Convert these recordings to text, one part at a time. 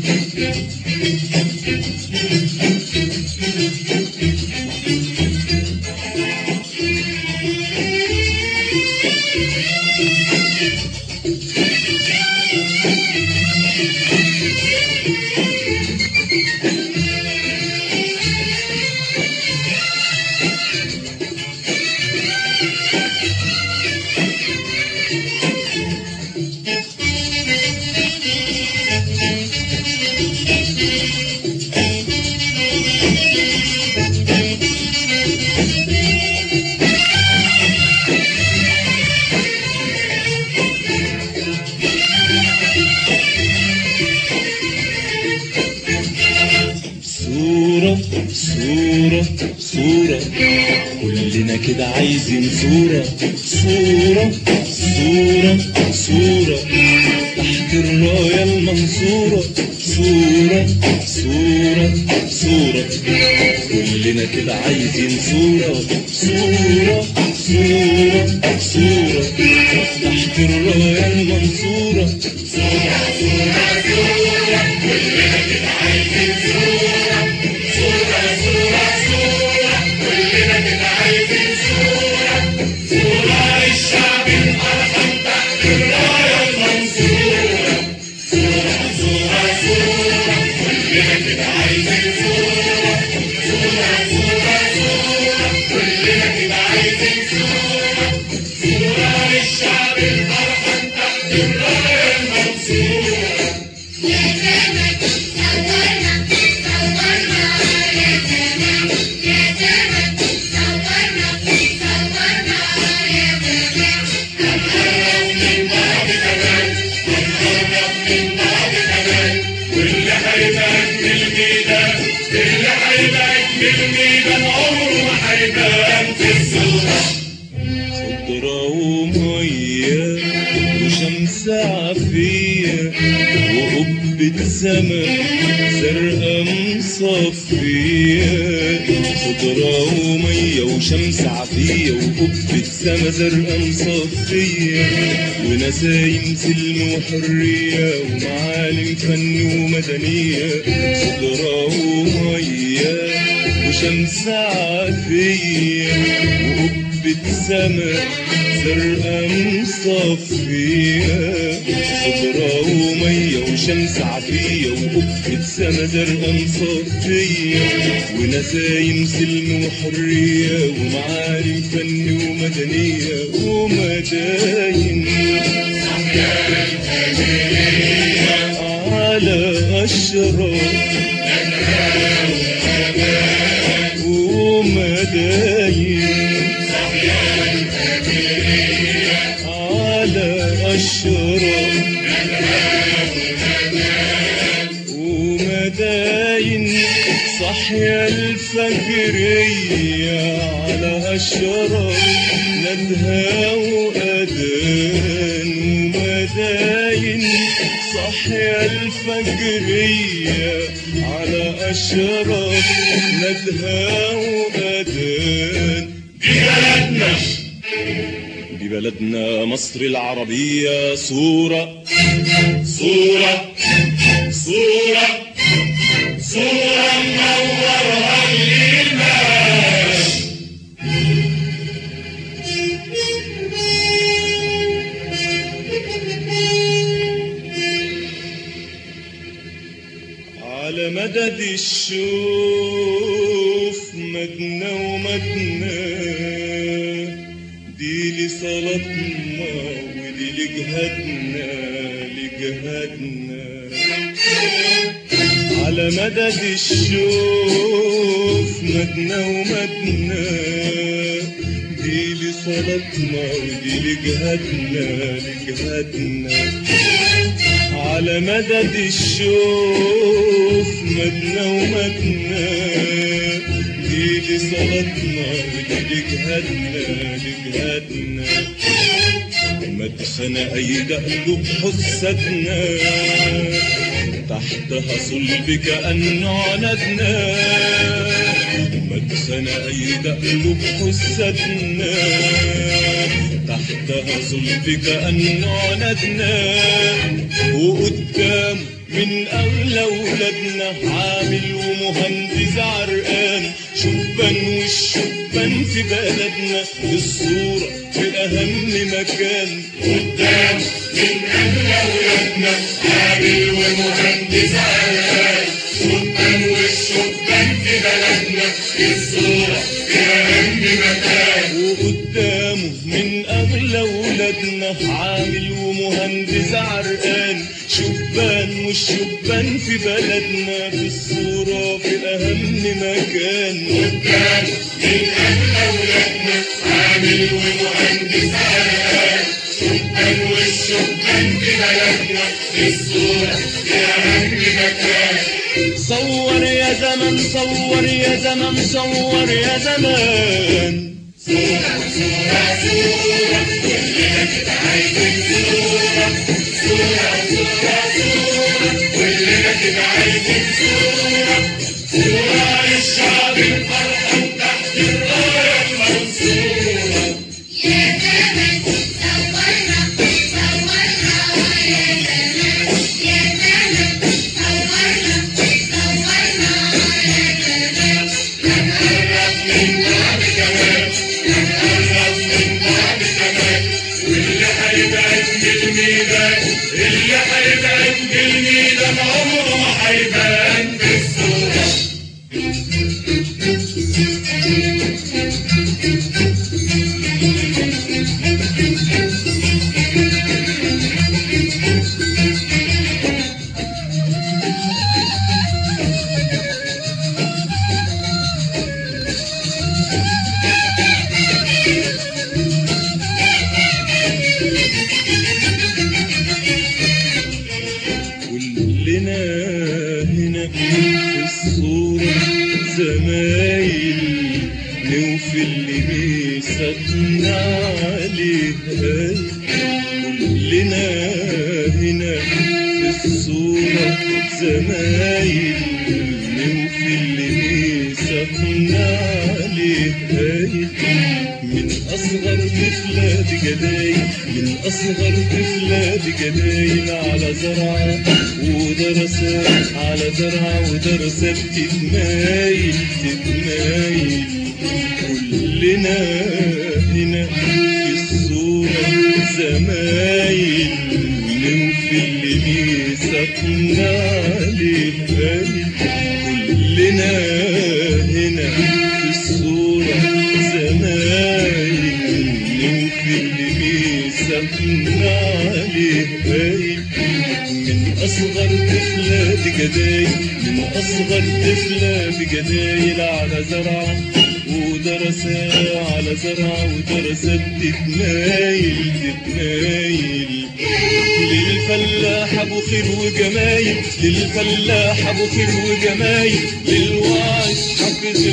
صورة صورة صورة كلنا كده عايزين صورة صورة صورة صورة تحت الراية المنصورة صورة صورة صورة كلنا كده عايزين صورة صورة صورة صورة تحت الراية المنصورة واللي هيبان في الميدان اللي هيبان في الميدان عمره ما هيبان في الصورة خضرة ومية وشمس عافية وقبة سما زرقاء مصفية خضرة ومية وشمس عافية وقبة سما زرقاء مصفية ونسايم سلم وحرية ومعالم فن ومدنية خضرة ومية وشمس عافية وقبة سما زرقاء مصفية خضرة ومية وشمس عافية وقبة سما زرقاء مصفية ونسايم سلم وحرية ومعارف فن ومدنية ومداين على أشرار ومداين على أشرار ومداين صحيا الفجرية على أشرار ندها وأذان ومداين صحيا الفجرية على أشرار ندها وأذان بلدنا ببلدنا مصر العربية صورة صورة صورة صورة منورها الإيمان على مدد الشوف مدنا ومدنا دي لصلاتنا ودي لجهادنا لجهادنا على مدد الشوف مدنا ومدنا دي لصلاتنا ودي لجهادنا لجهادنا على مدد الشوف مدنا ومدنا دي لصلاتنا ودي لجهادنا لجهادنا مدخن أيد قلوب حسدنا تحتها صلب كأنه عنادنا مدخن أيد قلوب حسدنا تحتها صلب كأنه عنادنا وقدام من أغلى ولادنا عامل ومهندس عرقان شبان والشبان في بلدنا الصورة في أهم مكان قدام من أغلى ولادنا عامل ومهندس عرقان شبان والشبان في بلدنا الصورة في أهم مكان وقدامه من أغلى ولادنا عامل ومهندس عرقان شبان والشبان في بلدنا في الصورة في أهم مكان قدام من أغلى ولادنا عامل ومهندس عرقان شبان والشبان في بلدنا الصورة في أهم مكان صور يا زمن صور يا زمن صور يا زمان صورة صورة صورة كلنا كده عايزين صورة صورة صورة صورة كلنا كده عايزين صورة صورة للشعب الفرحة تحت الراية المنصورة يا زمن صورنا صورنا يا زمن يا زمن صورنا صورنا يا زمن هنقرب من بعض كمان هنقرب من بعض كمان واللي هيبعد من الميدان اللي هيبعد من الميدان عمره ما هيبان في الصورة كلنا هنا في الصورة زمايل نوفي اللي بيسكنا عليها كلنا هنا في الصورة زمايل نوفي اللي بيسكنا عليها من أصغر طفلة بجدايل من أصغر طفلة بجدايل على زرعة ودرسات على زرعة ودرسات تتمايل تتمايل كلنا هنا في الصورة زمايل نوفي اللي بيسكنا عليه كلنا هنا في الصورة زمايل نوفي اللي بيسكنا عليه من أصغر طفلة بجدايل من أصغر طفلة بجدايل على زرعة ودرسة على زرعة ودرسة تتمايل تتمايل للفلاح ابو خير وجمايل للفلاح ابو خير وجمايل للواعظ حافظ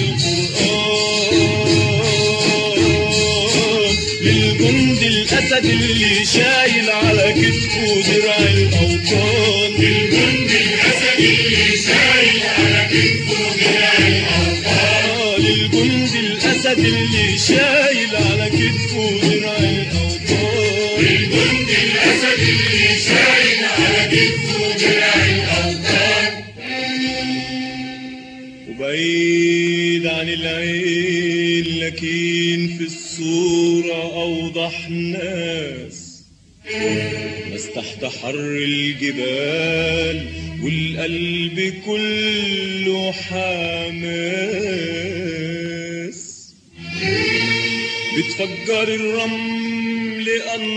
القرآن للجند الاسد اللي شايل على كتفه درع الاوطان الجند الأسد اللي شايل على كتفه درع الأوطان آه، للجند الاسد اللي شايل على كتفه درع الاوطان الجند الأسد اللي شايل على كتفه درع الأوطان وبعيد عن العين لكن في الصورة أوضح ناس ناس تحت حر الجبال والقلب كله حماس بتفجر الرمل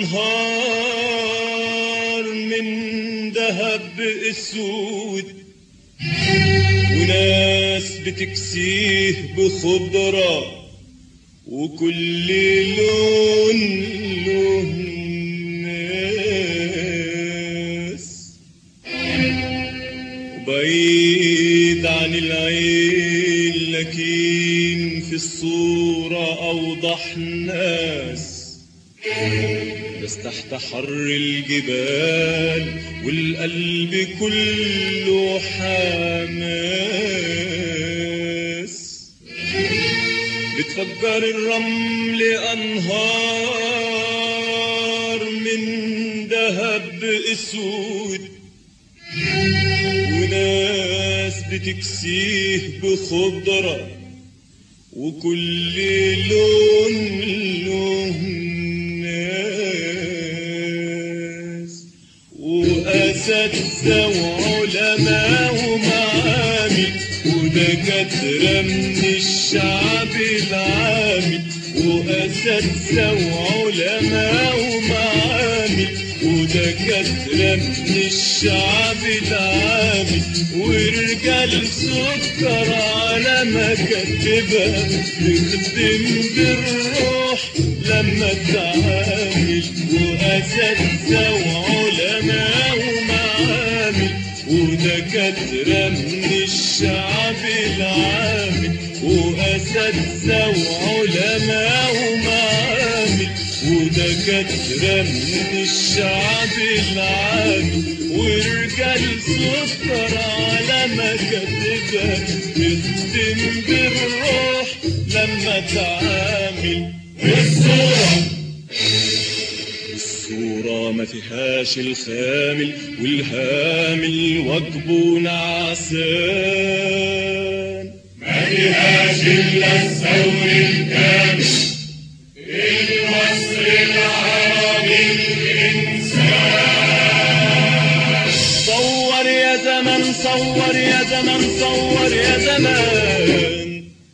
أنهار من ذهب أسود وناس بتكسيه بخضرة وكل لون له ناس وبعيد عن العين لكن في الصورة أوضح ناس بس تحت حر الجبال والقلب كله حماس بتفجر الرمل أنهار من ذهب أسود بتكسيه بخضرة وكل لون له ناس وأساتذة وعلماء ومعامل ودكاترة من الشعب العامي وأساتذة وعلماء ومعامل ودكاترة من الشعب العامي ورجال سكر على مكاتبها تخدم بالروح لما تعامل وأساتذة وعلماء ومعامل ودكاترة من الشعب العامل وأساتذة وعلماء ومعامل ودكاترة من الشعب العامل ورجال سكر على مكاتبها تخدم بالروح لما تعامل الصورة الصورة ما فيهاش الخامل والهامل واجبه نعسان ما فيهاش إلا الثور الكامل المصر العربي الإنسان صور يا زمن صور يا زمن صور يا زمان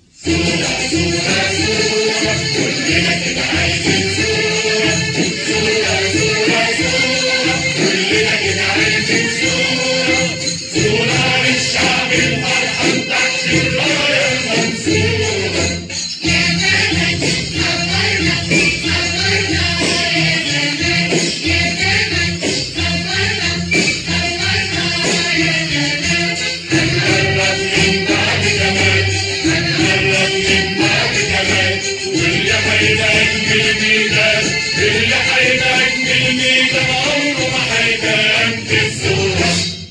صورة للشعب الفرحان تحت الراية المنصورة يا زمن صورنا صورنا يا زمن يا زمن صورنا صورنا يا زمن هنقرب من بعد زمان هنقرب من بعد زمان واللي هيبعد من الميدان اللي هيبعد من الميدان عمره ما هيبان في الصورة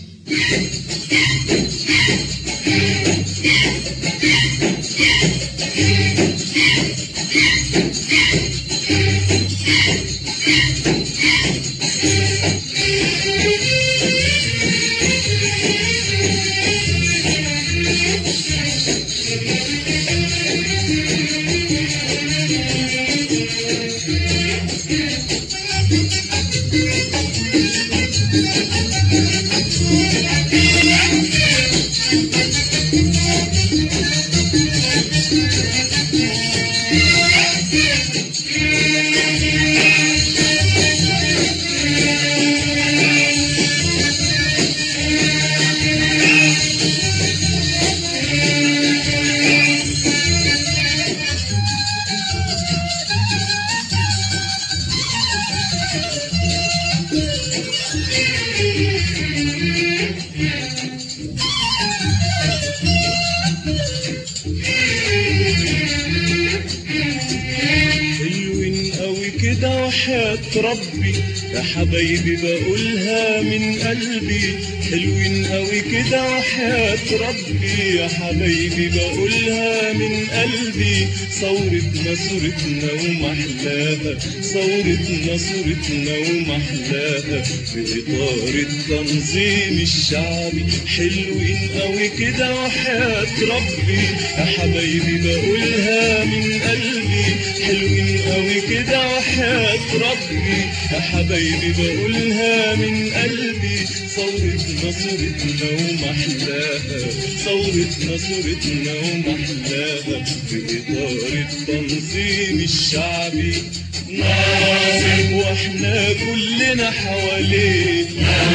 حلوين قوي كده وحياة ربي يا حبايبي بقولها من قلبي حلوين قوي كده وحياة ربي يا حبايبي بقولها من قلبي ثورتنا صورتنا ومحلاها ثورتنا صورتنا ومحلاها في إطار التنظيم الشعبي حلوين قوي كده وحياة ربي يا حبايبي بقولها من قلبي حلوين قوي كده وحياة ربي يا حبايبي بقولها من قلبي ثورتنا صورتنا ومحلاها ثورتنا صورتنا ومحلاها في إطار التنظيم الشعبي ناصر واحنا كلنا حواليه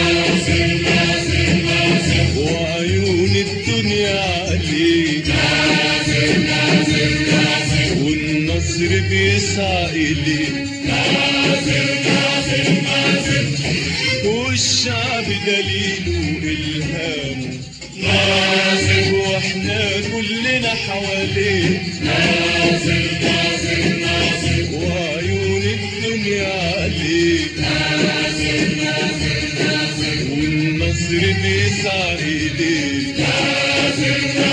وعيون الدنيا عليه والنصر بيسعى إليه والشعب دليله إلهامه ناصر واحنا كلنا حواليه وعيون الدنيا عليه والنصر بيسعى إليه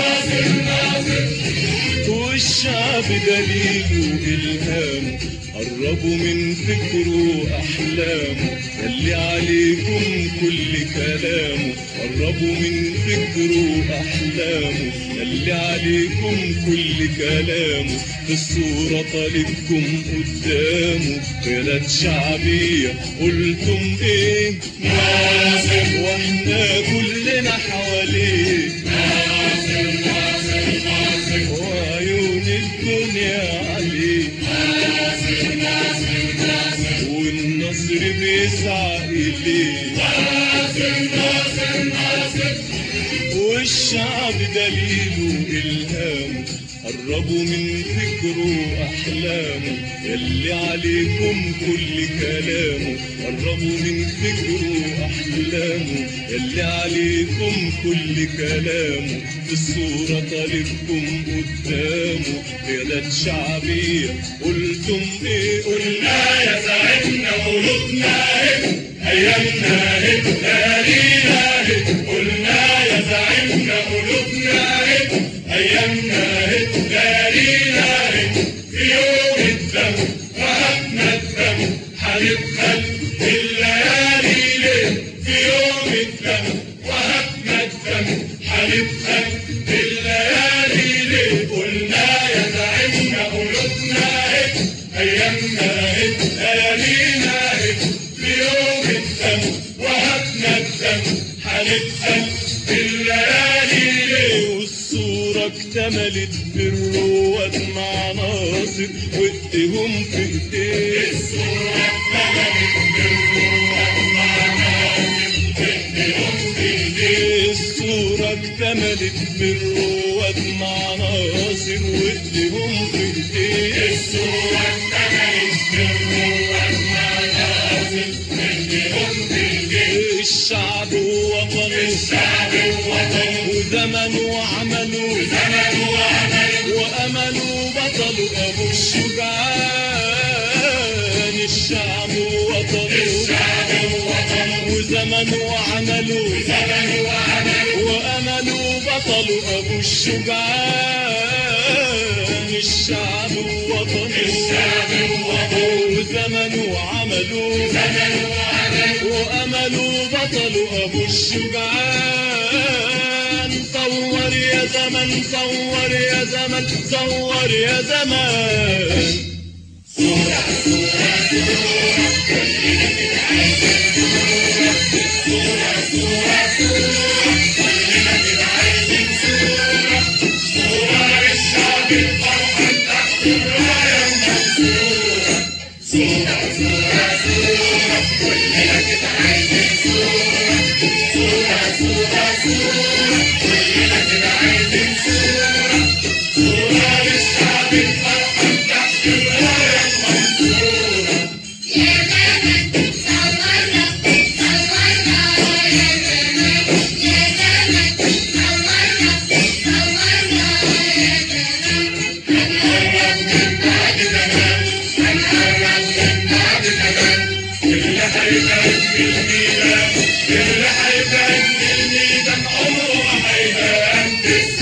والشعب دليله إلهام قربوا من فكره أحلامه اللي عليكم كل كلامه قربوا من فكره أحلامه اللي عليكم كل كلامه في الصورة طالبكم قدامه قيادات شعبية قلتم ايه ناصر واحنا كلنا حواليه وعيون الدنيا عليه والنصر بيسعى إليه والشعب دليله إلهامه قربوا من فكره أحلامه يلي عليكم كل كلامه قربوا من فكره أحلامه يلي عليكم كل كلامه في الصورة طالبكم قدامه قيادات شعبية قلتم إيه قلنا يا زعمنا قلوبنا هب ايامنا هب ليالينا هب قلنا يا زعمنا قلوبنا هب ايامنا هب ليالينا هب في يوم الدم وهبنا الدم هنبخل الليالي ليه في يوم الدم وهبنا الدم هنبخل الليالي ليه قلنا يا زعمنا قلوبنا هب ايامنا هب ليالينا هب في يوم الدم وهبنا الدم هنبخل الليالي ليه والصورة اكتملت بالرواد مع ناصر وايديهم في ايديه الصورة اتملت بالروح الصورة اكتملت بالرواد مع ناصر وايديهم في ايديه الصورة اتملت بالروح مع ناصر ايديهم في ايديه الشعب ووطنه الشعب ووطنه وزمنه وعمله زمن وعمل وأمله بطل أبو الشجعان الشعب ووطنه الشعب ووطنه وزمنه وعمله زمن وعمل وأمله بطل أبو الشجعان الشعب ووطنه الشعب ووطنه وزمنه وعمله زمن وعمل وأمله بطل أبو الشجعان صور يا زمن صور يا زمن صور يا زمان صور الشعب الفرحان تحت الراية المنصورة صورة صورة صورة كلنا كده عايزين صورة صورة صورة صورة كلنا كده عايزين صورة صورة للشعب الفرحان تحت الراية المنصورة يا زمن صورنا صورنا يا زمن يا زمن صورنا صورنا يا زمن هنقرب من بعد زمان هنقرب من بعد زمان اللي هيبقى ابن الميلاد اللي هيبقى ابن الميلاد عمره ما هيبقى قد